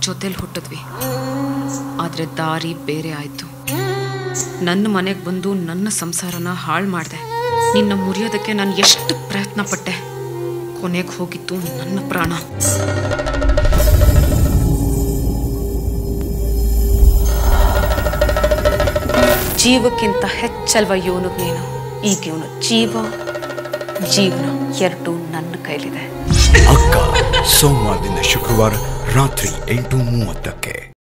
ಜೊತೆಲಿ ಹುಟ್ಟಿದ್ವಿ ಆದರೆ ದಾರಿ ಬೇರೆ ಆಯಿತು ನನ್ನ ಮನೆಗೆ ಬಂದು ನನ್ನ ಸಂಸಾರನ ಹಾಳು ಮಾಡಿದೆ ನಿನ್ನ ಮುರಿಯೋದಕ್ಕೆ ನಾನು ಎಷ್ಟು ಪ್ರಯತ್ನ ಪಟ್ಟೆ ಕೊನೆಗೆ ಹೋಗಿತ್ತು ನನ್ನ ಪ್ರಾಣ ಜೀವಕ್ಕಿಂತ ಹೆಚ್ಚಲ್ವ ಇವನಿಗೆ ನೀನು ಈಗ ಇವನು ಜೀವ ಜೀವನ ಎರಡೂ ನನ್ನ ಕೈಲಿದೆ ಅಕ್ಕ ಸೋಮವಾರದಿಂದ ಶುಕ್ರವಾರ ರಾತ್ರಿ ಎಂಟು ಮೂವತ್ತಕ್ಕೆ